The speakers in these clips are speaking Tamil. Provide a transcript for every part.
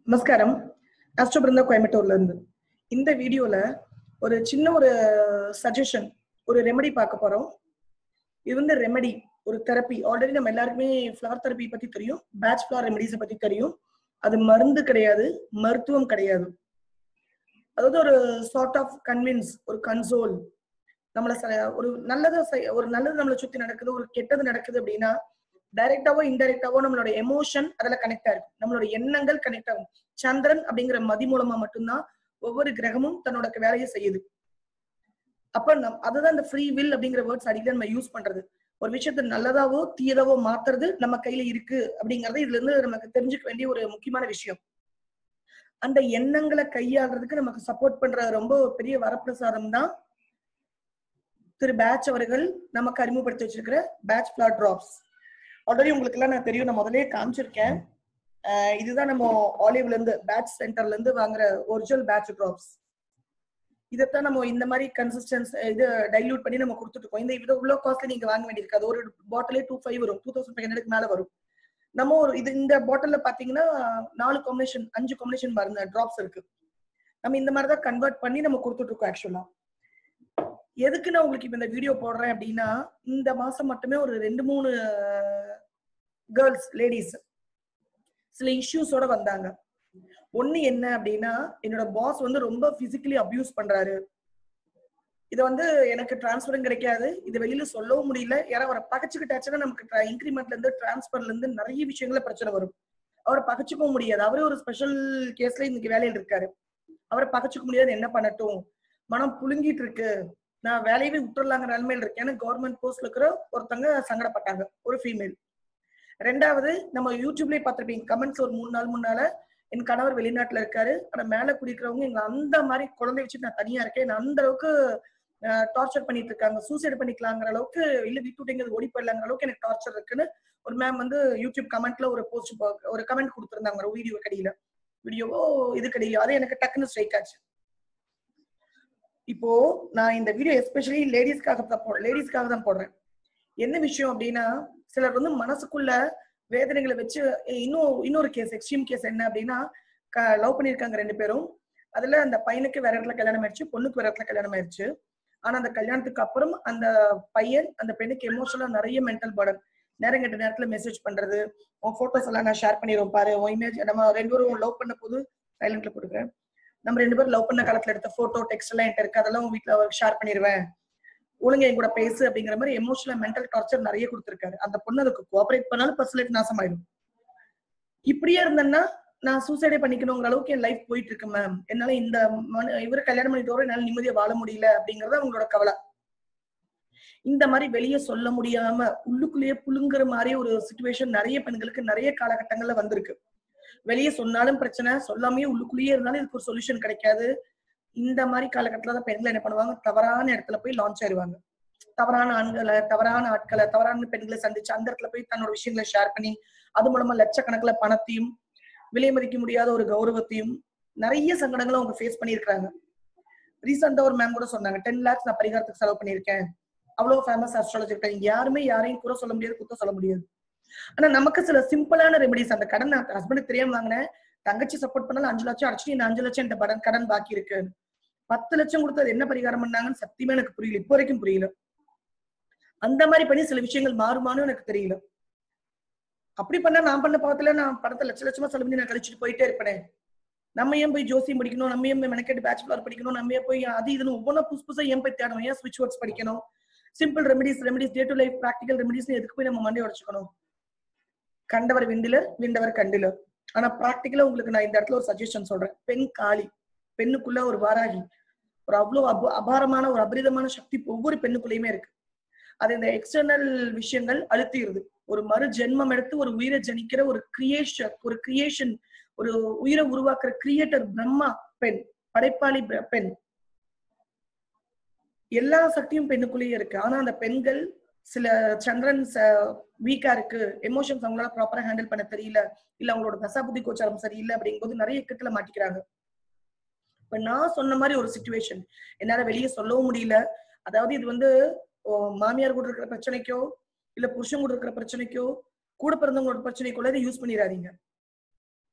நமஸ்காரம் அஸ்ட்ரோ பிருந்தா கோயம்புத்தூர்ல இருந்து இந்த வீடியோல ஒரு சின்ன ஒரு சஜஷன் ஒரு ரெமெடி பார்க்க போறோம் இது வந்து ரெமெடி ஒரு தெரப்பி ஆல்ரெடி நம்ம எல்லாருக்குமே ஃபிளவர் தெரப்பி பத்தி தெரியும் பேட்ச் ஃபிளவர் ரெமெடிஸை பத்தி தெரியும் அது மருந்து கிடையாது மருத்துவம் கிடையாது அதாவது ஒரு சார்ட் ஆஃப் கன்வின்ஸ் ஒரு கன்சோல் நம்மள ச- ஒரு நல்லது செய்- ஒரு நல்லது நம்மளை சுத்தி நடக்குது ஒரு கெட்டது நடக்குது அப்படின்னா டைரக்டாவோ இன்டைரக்டாவோ நம்மளோட எமோஷன் அதுல கனெக்ட் ஆயிருக்கும் நம்மளோட எண்ணங்கள் கனெக்ட் ஆகும் சந்திரன் அப்படிங்கிற மதி மூலமா மட்டும்தான் ஒவ்வொரு கிரகமும் தன்னோட வேலையை செய்யுது அப்ப நம் அதுதான் இந்த ஃப்ரீ வில் அப்படிங்கிற வேர்ட்ஸ் அடிக்கடி நம்ம யூஸ் பண்றது ஒரு விஷயத்த நல்லதாவோ தீயதாவோ மாத்துறது நம்ம கையில இருக்கு அப்படிங்கறது இதுல இருந்து நமக்கு தெரிஞ்சுக்க வேண்டிய ஒரு முக்கியமான விஷயம் அந்த எண்ணங்களை கையாளுறதுக்கு நமக்கு சப்போர்ட் பண்ற ரொம்ப பெரிய வரப்பிரசாதம் தான் திரு பேட்ச் அவர்கள் நமக்கு அறிமுகப்படுத்தி வச்சிருக்கிற பேட்ச் ஃபிளார் டிராப்ஸ் ஆல்ரெடி உங்களுக்கு எல்லாம் நான் தெரியும் நான் முதல்லயே காமிச்சிருக்கேன் அஹ் இதுதான் நம்ம ஆலிவ்ல இருந்து பேட்ச் சென்டர்ல இருந்து வாங்குற ஒரிஜினல் பேட்ச் டிராப்ஸ் இதைத்தான் நம்ம இந்த மாதிரி கன்சிஸ்டன்ஸ் இது டைல்யூட் பண்ணி நம்ம கொடுத்துட்டு இருக்கோம் இந்த இது இவ்வளோ காஸ்ட்ல நீங்க வாங்க வேண்டியிருக்காது அது ஒரு பாட்டிலே டூ ஃபைவ் வரும் டூ தௌசண்ட் ஃபைவ் ஹண்ட்ரட்க்கு மேல வரும் நம்ம ஒரு இது இந்த பாட்டில்ல பாத்தீங்கன்னா நாலு காம்பினேஷன் அஞ்சு காம்பினேஷன் மருந்து டிராப்ஸ் இருக்கு நம்ம இந்த மாதிரி தான் கன்வெர்ட் பண்ணி நம்ம கொடுத்துட்டு இருக்கோம் ஆக்சுவலா எதுக்கு நான் உங்களுக்கு இப்ப இந்த வீடியோ போடுறேன் அப்படின்னா இந்த மாசம் மட்டுமே ஒரு ரெண்டு மூணு கேர்ள்ஸ் லேடிஸ் சில இஷ்யூஸோட வந்தாங்க ஒண்ணு என்ன அப்படின்னா என்னோட பாஸ் வந்து ரொம்ப பிசிக்கலி அபியூஸ் பண்றாரு இது வந்து எனக்கு டிரான்ஸ்பரும் கிடைக்காது இது வெளியில சொல்லவும் முடியல யாரா அவரை பகச்சுக்கிட்டாச்சுன்னா நமக்கு இன்க்ரிமெண்ட்ல இருந்து டிரான்ஸ்பர்ல இருந்து நிறைய விஷயங்கள பிரச்சனை வரும் அவரை பகச்சுக்கவும் முடியாது அவரே ஒரு ஸ்பெஷல் கேஸ்ல இன்னைக்கு வேலையில் இருக்காரு அவரை பகச்சுக்க முடியாது என்ன பண்ணட்டும் மனம் புழுங்கிட்டு இருக்கு நான் வேலையவே விட்டுறலாங்கிற நிலைமையில இருக்கேன் கவர்மெண்ட் போஸ்ட்ல இருக்கிற ஒருத்தங்க சங்கடப்பட்டாங்க ஒரு ஃபீமேல் ரெண்டாவது நம்ம யூடியூப்லயே பார்த்திருப்பீங்க கமெண்ட்ஸ் ஒரு மூணு நாள் முன்னால என் கணவர் வெளிநாட்டுல இருக்காரு ஆனா மேல குடிக்கிறவங்க எங்க அந்த மாதிரி குழந்தை வச்சுட்டு நான் தனியா இருக்கேன் நான் அந்த அளவுக்கு டார்ச்சர் பண்ணிட்டு இருக்காங்க சூசைட் பண்ணிக்கலாங்கிற அளவுக்கு இல்ல விட்டு விட்டுங்க ஓடி போயிடலாங்கிற அளவுக்கு எனக்கு டார்ச்சர் இருக்குன்னு ஒரு மேம் வந்து யூடியூப் கமெண்ட்ல ஒரு போஸ்ட் ஒரு கமெண்ட் கொடுத்திருந்தாங்க ஒரு வீடியோ கடையில வீடியோவோ இது கடையில அது எனக்கு டக்குன்னு ஸ்ட்ரைக் ஆச்சு இப்போ நான் இந்த வீடியோ எஸ்பெஷலி லேடிஸ்க்காக தான் போடுறேன் லேடிஸ்க்காக தான் போடுறேன் என்ன விஷயம் அப்படின்னா சிலர் வந்து மனசுக்குள்ள வேதனைகளை வச்சு இன்னும் இன்னொரு கேஸ் எக்ஸ்ட்ரீம் கேஸ் என்ன அப்படின்னா லவ் பண்ணியிருக்காங்க ரெண்டு பேரும் அதுல அந்த பையனுக்கு வேற இடத்துல கல்யாணம் ஆயிடுச்சு பொண்ணுக்கு வேற இடத்துல கல்யாணம் ஆயிடுச்சு ஆனா அந்த கல்யாணத்துக்கு அப்புறம் அந்த பையன் அந்த பெண்ணுக்கு எமோஷனலா நிறைய மென்டல் பர்டன் நேரம் கெட்ட நேரத்துல மெசேஜ் பண்றது உன் போட்டோஸ் எல்லாம் நான் ஷேர் பண்ணிடுவோம் பாரு உன் இமேஜ் நம்ம ரெண்டு பேரும் லவ் பண்ண போது சைலண்ட்ல போட்டுக்கிறேன் நம்ம ரெண்டு பேரும் லவ் பண்ண காலத்துல எடுத்த போட்டோ டெக்ஸ்ட் எல்லாம் என்கிட்ட இருக்கு அதெல்லாம் உன் வீட்டுல ஷேர் பண்ணிடுவேன் ஒழுங்க என் கூட பேசு அப்படிங்கிற மாதிரி எமோஷனல் மென்டல் டார்ச்சர் நிறைய கொடுத்துருக்காரு அந்த பொண்ணு அதுக்கு கோஆபரேட் பண்ணாலும் பர்சனலைட் நாசமாயிடும் இப்படியே இருந்தேன்னா நான் சூசைடே பண்ணிக்கணுங்கிற அளவுக்கு என் லைஃப் போயிட்டு இருக்கு மேம் என்னால இந்த மனு இவரை கல்யாணம் பண்ணிட்டு என்னால நிம்மதியா வாழ முடியல அப்படிங்கறது அவங்களோட கவலை இந்த மாதிரி வெளியே சொல்ல முடியாம உள்ளுக்குள்ளேயே புழுங்குற மாதிரி ஒரு சுச்சுவேஷன் நிறைய பெண்களுக்கு நிறைய காலகட்டங்கள்ல வந்திருக்கு வெளியே சொன்னாலும் பிரச்சனை சொல்லாமயே உள்ளுக்குள்ளேயே இருந்தாலும் இதுக்கு ஒரு சொல்யூஷன் கிடைக்காது இந்த மாதிரி காலகட்டத்துல தான் பெண்கள் என்ன பண்ணுவாங்க தவறான இடத்துல போய் லான்ச் ஆயிடுவாங்க தவறான ஆண்களை தவறான ஆட்களை தவறான பெண்களை சந்திச்சு அந்த இடத்துல போய் தன்னோட விஷயங்களை ஷேர் பண்ணி அது மூலமா லட்சக்கணக்கில் பணத்தையும் விலை மதிக்க முடியாத ஒரு கௌரவத்தையும் நிறைய சங்கடங்களை அவங்க ஃபேஸ் பண்ணியிருக்காங்க ரீசெண்டா ஒரு மேம் கூட சொன்னாங்க டென் லேக்ஸ் நான் பரிகாரத்துக்கு செலவு பண்ணியிருக்கேன் அவ்வளவு ஃபேமஸ் அஸ்ட்ராலஜி இருக்காங்க யாருமே யாரையும் குறை சொல்ல முடியாது குத்தம் சொல்ல முடியாது ஆனா நமக்கு சில சிம்பிளான ரெமெடிஸ் அந்த கடன் நான் ஹஸ்பண்ட் தெரியாம வாங்கினேன் தங்கச்சி சப்போர்ட் பண்ணாலும் அஞ்சு லட்சம் அடிச்சு இந்த அஞ்சு லட்சம் என்கிட்ட கடன் கடன் பாக்கி இருக்கு பத்து லட்சம் கொடுத்தது என்ன பரிகாரம் பண்ணாங்கன்னு சத்தியமா எனக்கு புரியல இப்போ வரைக்கும் புரியல அந்த மாதிரி பண்ணி சில விஷயங்கள் மாறுமானும் எனக்கு தெரியல அப்படி பண்ண நான் பண்ண பாவத்துல நான் படத்தை லட்ச லட்சமா செலவு பண்ணி நான் கழிச்சுட்டு போயிட்டே இருப்பேனே நம்ம ஏன் போய் ஜோசியம் படிக்கணும் நம்ம ஏன் மெனக்கெட்டு பேச்சுலர் படிக்கணும் நம்ம ஏன் போய் அது இதுன்னு ஒவ்வொன்றும் புதுசு புதுசா ஏன் போய் தேடணும் ஏன் ஸ்விட்ச் வேர்ட்ஸ் படிக்கணும் simple remedies remedies day to life practical remedies எதுக்கு போய் நம்ம மண்டை உடச்சுக்கணும் கண்டவர் விண்டிலர் விண்டவர் கண்டிலர் ஆனா ப்ராக்டிக்கலா உங்களுக்கு நான் இந்த இடத்துல ஒரு சஜஷன் சொல்றேன் பெண் காளி பெண்ணுக்குள்ள ஒரு வாராகி ஒரு அவ்வளவு அப அபாரமான ஒரு அபரிதமான சக்தி ஒவ்வொரு பெண்ணுக்குள்ளயுமே இருக்கு அது இந்த எக்ஸ்டர்னல் விஷயங்கள் அழுத்திடுது ஒரு மறு ஜென்மம் எடுத்து ஒரு உயிரை ஜனிக்கிற ஒரு கிரியேஷன் ஒரு கிரியேஷன் ஒரு உயிரை உருவாக்குற கிரியேட்டர் பிரம்மா பெண் படைப்பாளி பெ- பெண் எல்லா சக்தியும் பெண்ணுக்குள்ளேயே இருக்கு ஆனா அந்த பெண்கள் சில சந்திரன் வீக்கா இருக்கு எமோஷன்ஸ் அவங்களால ப்ராப்பரா ஹேண்டில் பண்ண தெரியல இல்ல அவங்களோட தசாபுத்தி கோச்சாரம் சரியில்லை அப்படிங்கும்போது நிறைய இக்கத்துல மாட்டிக்கிறாங்க இப்ப நான் சொன்ன மாதிரி ஒரு சுச்சுவேஷன் என்னால வெளியே சொல்லவும் முடியல அதாவது இது வந்து ஓ, மாமியார் கூட இருக்கிற பிரச்சனைக்கோ இல்ல புருஷன் கூட இருக்கிற பிரச்சனைக்கோ கூட பிறந்தவங்களோட பிரச்சனைக்குள்ள இதை யூஸ் பண்ணிடாதீங்க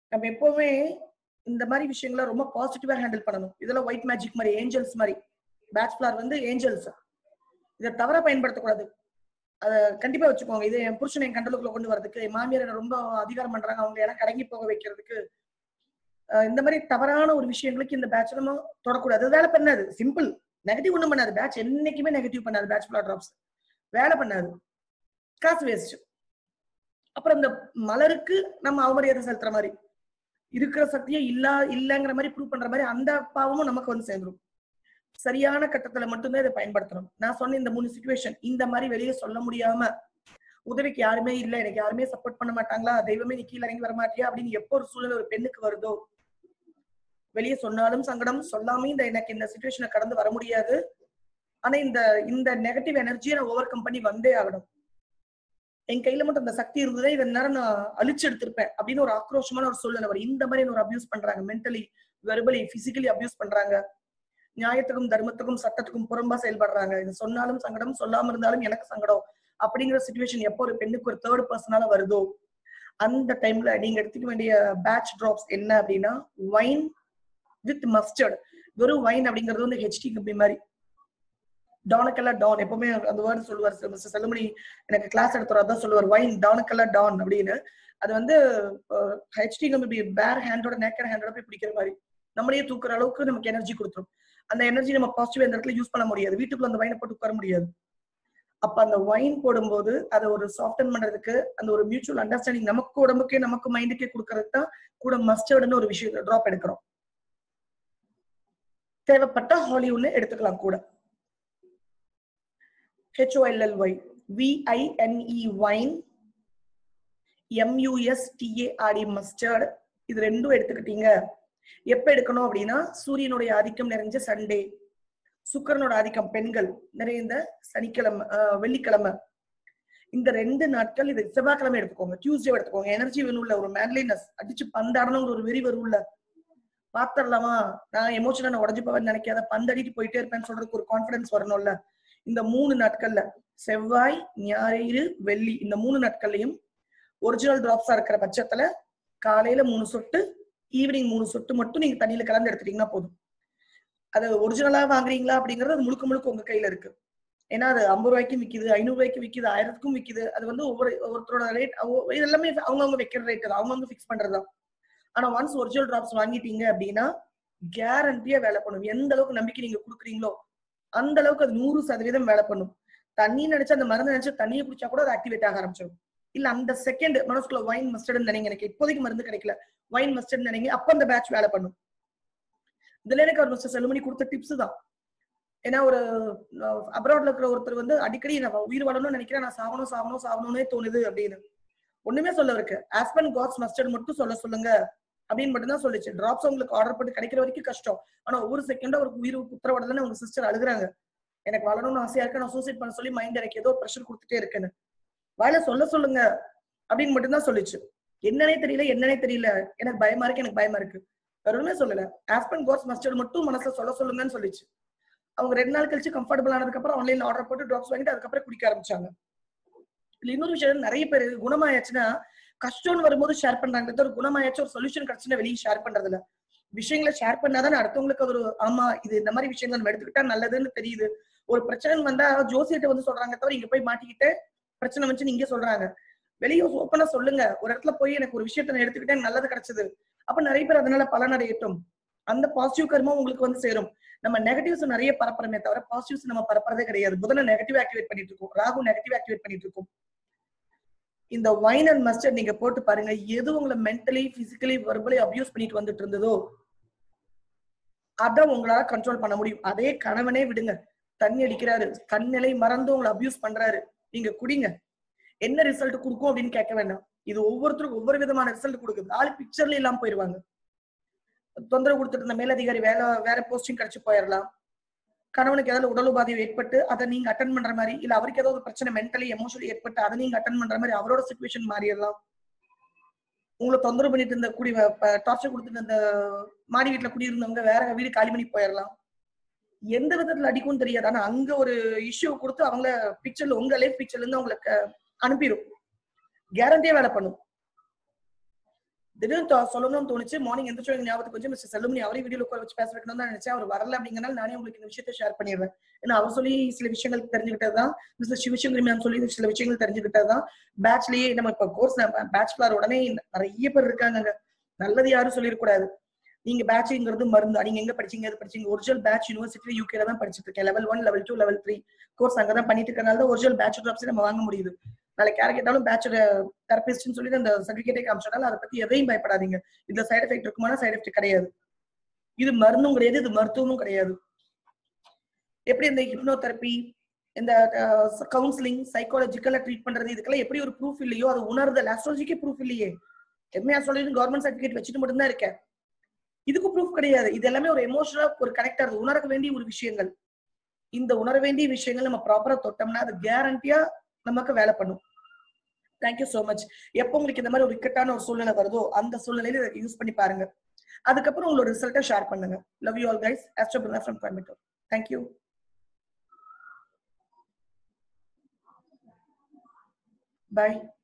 நம்ம எப்பவுமே இந்த மாதிரி விஷயங்களை ரொம்ப பாசிட்டிவா ஹேண்டில் பண்ணணும் இதெல்லாம் ஒயிட் மேஜிக் மாதிரி ஏஞ்சல்ஸ் மாதிரி பேட்ச் ஃபிளார் வந்து ஏஞ்சல்ஸ் இதை தவறா பயன்படுத்தக்கூடாது அதை கண்டிப்பா வச்சுக்கோங்க இது என் புருஷனை என் கண்டலுக்குள்ள கொண்டு வரதுக்கு என் மாமியார் என்ன ரொம்ப அதிகாரம் பண்றாங்க அவங்க எனக்கு அடங்கி போக வைக்கிறதுக்கு அஹ் இந்த மாதிரி தவறான ஒரு விஷயங்களுக்கு இந்த பேட்ச் நம்ம தொடக்கூடாது அது வேலை பண்ணாது சிம்பிள் நெகட்டிவ் ஒண்ணும் பண்ணாது பேட்ச் என்னைக்குமே நெகட்டிவ் பண்ணாது பேட்ச் ஃபிளார் டிராப்ஸ் வேலை பண்ணாது காசு வேஸ்ட் அப்புறம் இந்த மலருக்கு நம்ம அவமரியாதை செலுத்துற மாதிரி இருக்கிற சக்தியை இல்லா இல்லைங்கிற மாதிரி ப்ரூவ் பண்ற மாதிரி அந்த பாவமும் நமக்கு வந்து சேர்ந்துரும் சரியான கட்டத்துல மட்டும்தான் இதை பயன்படுத்தணும் நான் சொன்ன இந்த மூணு சுச்சுவேஷன் இந்த மாதிரி வெளியே சொல்ல முடியாம உதவிக்கு யாருமே இல்ல எனக்கு யாருமே சப்போர்ட் பண்ண மாட்டாங்களா தெய்வமே நீ கீழே இறங்கி வர மாட்டியா அப்படின்னு எப்போ ஒரு சூழ்நிலை ஒரு பெண்ணுக்கு வருதோ வெளியே சொன்னாலும் சங்கடம் சொல்லாம இந்த எனக்கு இந்த சுச்சுவேஷனை கடந்து வர முடியாது ஆனா இந்த இந்த நெகட்டிவ் எனர்ஜியை நான் ஓவர் கம் பண்ணி வந்தே ஆகணும் என் கையில மட்டும் அந்த சக்தி இருந்ததே இதை நேரம் நான் அழிச்சு எடுத்திருப்பேன் அப்படின்னு ஒரு ஆக்ரோஷமான ஒரு சூழ்நிலை வரும் இந்த மாதிரி ஒரு அபியூஸ் பண்றாங்க மென்டலி வெர்பலி பிசிக்கலி அபியூஸ் பண்றாங்க நியாயத்துக்கும் தர்மத்துக்கும் சட்டத்துக்கும் புறம்பா செயல்படுறாங்க இது சொன்னாலும் சங்கடம் சொல்லாம இருந்தாலும் எனக்கு சங்கடம் அப்படிங்கிற சுச்சுவேஷன் எப்போ ஒரு பெண்ணுக்கு ஒரு தேர்ட் பர்சனால வருதோ அந்த டைம்ல நீங்க எடுத்துக்க வேண்டிய பேட்ச் டிராப்ஸ் என்ன அப்படின்னா வைன் வித் மஸ்டர்ட் வெறும் வைன் அப்படிங்கிறது வந்து ஹெச்டி கம்பி மாதிரி டானுக்கெல்லாம் டான் எப்பவுமே அந்த வேர்டு சொல்லுவார் மிஸ்டர் செல்லுமணி எனக்கு கிளாஸ் எடுத்துறோம் அதான் சொல்லுவார் வைன் டானுக்கெல்லாம் டான் அப்படின்னு அது வந்து ஹெச்டி கம்பி பேர் ஹேண்டோட நேக்கட் ஹேண்டோட போய் பிடிக்கிற மாதிரி நம்மளையே தூக்குற அளவுக்கு நமக்கு எனர்ஜி கொடுத்துரும் அந்த எனர்ஜி நம்ம பாசிட்டிவ் இந்த இடத்துல யூஸ் பண்ண முடியாது வீட்டுக்குள்ள அந்த வைனை போட்டு உட்கார முடியாது அப்ப அந்த வைன் போடும்போது அதை ஒரு சாஃப்டன் பண்றதுக்கு அந்த ஒரு மியூச்சுவல் அண்டர்ஸ்டாண்டிங் நமக்கு உடம்புக்கே நமக்கு மைண்டுக்கே கொடுக்கறதுக்கு தான் கூட மஸ்டர்டுன்னு ஒரு விஷயத்தை டிராப் எடுக்கிறோம் தேவைப்பட்ட ஹாலிவுட்னு எடுத்துக்கலாம் கூட ஹெச்ஓஎல்எல்ஒய் விஐஎன்இ வைன் எம்யூஎஸ்டிஏஆர்டி மஸ்டர்ட் இது ரெண்டும் எடுத்துக்கிட்டீங்க எப்ப எடுக்கணும் அப்படின்னா சூரியனுடைய ஆதிக்கம் நிறைஞ்ச சண்டே சுக்கரனோட ஆதிக்கம் பெண்கள் நிறைந்த சனிக்கிழமை ஆஹ் வெள்ளிக்கிழமை இந்த ரெண்டு நாட்கள் இது செவ்வாய்க்கிழமை எடுத்துக்கோங்க டியூஸ்டே எடுத்துக்கோங்க எனர்ஜி வேணும்ல ஒரு மேன்லினஸ் அடிச்சு பந்தாடணுங்கிற ஒரு வெறி வரும்ல பாத்திரலாமா நான் எமோஷனா நான் உடஞ்சு போவேன் நினைக்காத பந்தடிட்டு போயிட்டே இருப்பேன்னு சொல்றதுக்கு ஒரு கான்பிடன்ஸ் வரணும்ல இந்த மூணு நாட்கள்ல செவ்வாய் ஞாயிறு வெள்ளி இந்த மூணு நாட்கள்லயும் ஒரிஜினல் டிராப்ஸா இருக்கிற பட்சத்துல காலையில மூணு சொட்டு ஈவினிங் மூணு சொட்டு மட்டும் நீங்க தண்ணியில கலந்து எடுத்துட்டீங்கன்னா போதும் அது ஒரிஜினலா வாங்குறீங்களா அப்படிங்கறது அது முழுக்க முழுக்க உங்க கையில இருக்கு ஏன்னா அது ஐம்பது ரூபாய்க்கும் விக்குது ஐநூறு ரூபாய்க்கு விக்குது ஆயிரத்துக்கும் விக்குது அது வந்து ஒவ்வொரு ஒருத்தரோட ரேட் இது எல்லாமே அவங்கவுங்க வைக்கிற ரேட் தான் அவங்கவுங்க ஃபிக்ஸ் பண்றதுதான் ஆனா ஒன்ஸ் ஒரிஜினல் டிராப்ஸ் வாங்கிட்டீங்க அப்படின்னா கேரண்டியா வேலை பண்ணும் எந்த அளவுக்கு நம்பிக்கை நீங்க கொடுக்குறீங்களோ அந்த அளவுக்கு அது நூறு சதவீதம் வேலை பண்ணும் தண்ணி நினைச்சு அந்த மருந்து நினைச்சு தண்ணியை குடிச்சா கூட அது ஆக்டிவேட் ஆக ஆரம்பிச்சிடும் இல்ல அந்த செகண்ட் மனசுக்குள்ள வைன் மஸ்டர்ட் நினைங்க எனக்கு இப்போதைக்கு மருந்து கிடைக்கல வைன் மஸ்டர்ட் நினைங்க அப்ப அந்த பேட்ச் வேலை பண்ணும் இதுல எனக்கு அவர் மிஸ்டர் செல்லுமணி கொடுத்த டிப்ஸ் தான் ஏன்னா ஒரு அப்ராட்ல இருக்கிற ஒருத்தர் வந்து அடிக்கடி நான் உயிர் வாழணும்னு நினைக்கிறேன் நான் சாகணும் சாகணும் சாகணும்னே தோணுது அப்படின்னு ஒண்ணுமே சொல்ல இருக்கு ஆஸ்பன் காட்ஸ் மஸ்டர்ட் மட்டும் சொல்ல சொல்லுங்க அப்படின்னு மட்டும் தான் சொல்லிச்சு டிராப்ஸ் உங்களுக்கு ஆர்டர் பண்ணி கிடைக்கிற வரைக்கும் கஷ்டம் ஆனா ஒவ்வொரு செகண்டும் அவருக்கு உயிர் உத்தரவாடலன்னு உங்க சிஸ்டர் அழுகுறாங்க எனக்கு வளரணும்னு ஆசையா இருக்கு நான் சூசைட் பண்ண சொல்லி மைண்ட் எனக்கு ஏதோ ப்ரெஷர் கொடுத்துட்டே இருக்குன்னு வாயில சொல்ல சொல்லுங்க அப்படின்னு மட்டும் தான் சொல்லிச்சு என்னன்னே தெரியல என்னன்னே தெரியல எனக்கு பயமா இருக்கு எனக்கு பயமா இருக்கு வேற ஒண்ணுமே சொல்லல ஆஸ்பன் கோர்ஸ் மஸ்டர்ட் மட்டும் மனசுல சொல்ல சொல்லுங்கன்னு சொல்லிச்சு அவங்க ரெண்டு நாள் கழிச்சு கம்ஃபர்டபுள் ஆனதுக்கு அப்புறம் ஆன்லைன்ல ஆர்டர் போட்டு ட்ராப்ஸ் வாங்கிட்டு அதுக்கப்புறம் குடிக்க ஆரம்பிச்சாங்க இதுல இன்னொரு விஷயம் நிறைய பேர் குணமாயாச்சுன்னா கஷ்டம்னு வரும்போது ஷேர் பண்றாங்க ஒரு குணமாயாச்சும் ஒரு சொல்யூஷன் கிடைச்சுன்னா வெளியே ஷேர் பண்றது இல்ல விஷயங்களை ஷேர் பண்ணாதானே அடுத்தவங்களுக்கு அது ஒரு ஆமா இது இந்த மாதிரி விஷயங்கள் நம்ம எடுத்துக்கிட்டா நல்லதுன்னு தெரியுது ஒரு பிரச்சனை வந்தா ஜோசியிட்ட வந்து சொல்றாங்க தவிர இங்க போய் மாட்டிக்கிட்டு பிரச்சனை வந்து நீங்க சொல்றாங்க வெளியே ஓப்பனா சொல்லுங்க ஒரு இடத்துல போய் எனக்கு ஒரு விஷயத்த நான் எடுத்துக்கிட்டேன் நல்லது கிடைச்சது அப்ப நிறைய பேர் அதனால பலன் அடையட்டும் அந்த பாசிட்டிவ் கர்மம் உங்களுக்கு வந்து சேரும் நம்ம நெகட்டிவ்ஸ் நிறைய பரப்புறமே தவிர பாசிட்டிவ்ஸ் நம்ம பரப்புறதே கிடையாது புதனை நெகட்டிவ் ஆக்டிவேட் பண்ணிட்டு இருக்கோம் ராகு நெகட்டிவ் ஆக்டிவேட் பண்ணிட்டு இருக்கோம் இந்த வைன் அண்ட் மஸ்டர்ட் நீங்க போட்டு பாருங்க எது உங்களை மென்டலி பிசிக்கலி வெர்பலி அபியூஸ் பண்ணிட்டு வந்துட்டு இருந்ததோ அத உங்களால கண்ட்ரோல் பண்ண முடியும் அதே கணவனே விடுங்க தண்ணி அடிக்கிறாரு கண்ணிலை மறந்து உங்களை அபியூஸ் பண்றாரு நீங்க குடிங்க என்ன ரிசல்ட் கொடுக்கும் அப்படின்னு கேட்க வேண்டாம் இது ஒவ்வொருத்தருக்கும் ஒவ்வொரு விதமான ரிசல்ட் கொடுக்குது ஆள் பிக்சர்ல இல்லாம போயிருவாங்க தொந்தரவு கொடுத்துட்டு இருந்த மேலதிகாரி வேலை வேற போஸ்டிங் கிடைச்சு போயிடலாம் கணவனுக்கு ஏதாவது உடல் உபாதை ஏற்பட்டு அதை நீங்க அட்டன் பண்ற மாதிரி இல்ல அவருக்கு ஏதாவது பிரச்சனை மென்டலி எமோஷனலி ஏற்பட்டு அதை நீங்க அட்டன் பண்ற மாதிரி அவரோட சுச்சுவேஷன் மாறிடலாம் உங்களை தொந்தரவு பண்ணிட்டு இருந்த குடி டார்ச்சர் கொடுத்துட்டு இருந்த மாடி வீட்டுல குடியிருந்தவங்க வேற வீடு காலி பண்ணி போயிடலாம் எந்த விதத்துல அடிக்கும்னு தெரியாது ஆனா அங்க ஒரு இஷ்யூ கொடுத்து அவங்கள பிக்சர்ல உங்க லைஃப் பிக்சர்ல இருந்து அவங்களுக்கு அனுப்பிடும் கேரண்டியா வேலை பண்ணும் திடீர்னு தொ- சொல்லணும்னு தோணுச்சு மார்னிங் எந்திரிச்சு எனக்கு ஞாபகத்துக்கு கொஞ்சம் மிஸ்டர் செல்லுமணி அவரே வீடியோ உட்கார வச்சு பேச வைக்கணும் தான் நினைச்சேன் அவர் வரல அப்படிங்கறனால நானே உங்களுக்கு இந்த விஷயத்தை ஷேர் பண்ணிடுறேன் ஏன்னா அவர் சொல்லி சில விஷயங்கள் தெரிஞ்சுக்கிட்டது தான் மிஸ்டர் சிவசங்கரி மேம் சொல்லி சில விஷயங்கள் தெரிஞ்சுக்கிட்டது தான் பேட்ச்லயே நம்ம இப்ப கோர்ஸ் பேச்சுலர் உடனே நிறைய பேர் இருக்காங்க நல்லது யாரும் சொல்லிடக்கூடாது நீங்க பேட்ச்ங்கிறது மருந்து நீங்க எங்க படிச்சீங்க எது படிச்சீங்க ஒரிஜினல் பேட்ச் யூனிவர்சிட்டி யூகேல தான் படிச்சிட்டு இருக்கேன் level one level two level three course அங்கதான் பண்ணிட்டு இருக்கனால தான் ஒரிஜினல் பேட்ச் ட்ராப்ஸ் நம்ம வாங்க முடியுது நாளைக்கு யார் கேட்டாலும் பேட்ச் தெரபிஸ்ட்னு சொல்லி அந்த சர்டிபிகேட்டே காமிச்சாலும் அதை பத்தி எதையும் பயப்படாதீங்க இதுல சைடு எஃபெக்ட் இருக்குமானா சைடு எஃபெக்ட் கிடையாது இது மருந்தும் கிடையாது இது மருத்துவமும் கிடையாது எப்படி இந்த ஹிப்னோதெரப்பி இந்த கவுன்சிலிங் சைக்காலஜிக்கலா ட்ரீட் பண்றது இதுக்கெல்லாம் எப்படி ஒரு ப்ரூஃப் இல்லையோ அது உணர்தல் ஆஸ்ட்ராலஜிக்கே ப்ரூஃப் இல்லையே எம்ஏ ஆஸ்ட்ராலஜி கவர்மெண்ட் சர்டிபிகேட் வச்சுட்டு மட்டும்தான் இருக்கேன் இதுக்கு ப்ரூஃப் கிடையாது இது எல்லாமே ஒரு எமோஷனலா ஒரு கனெக்ட் ஆகுது உணர வேண்டிய ஒரு விஷயங்கள் இந்த உணர வேண்டிய விஷயங்கள் நம்ம ப்ராப்பரா தொட்டோம்னா அது கேரண்டியா நமக்கு வேலை பண்ணும் தேங்க்யூ சோ மச் எப்போ உங்களுக்கு இந்த மாதிரி ஒரு இக்கட்டான ஒரு சூழ்நிலை வருதோ அந்த சூழ்நிலையில இதை யூஸ் பண்ணி பாருங்க அதுக்கப்புறம் உங்களோட ரிசல்ட்டை ஷேர் பண்ணுங்க love you all guys astro Brinda from Coimbatore thank you bye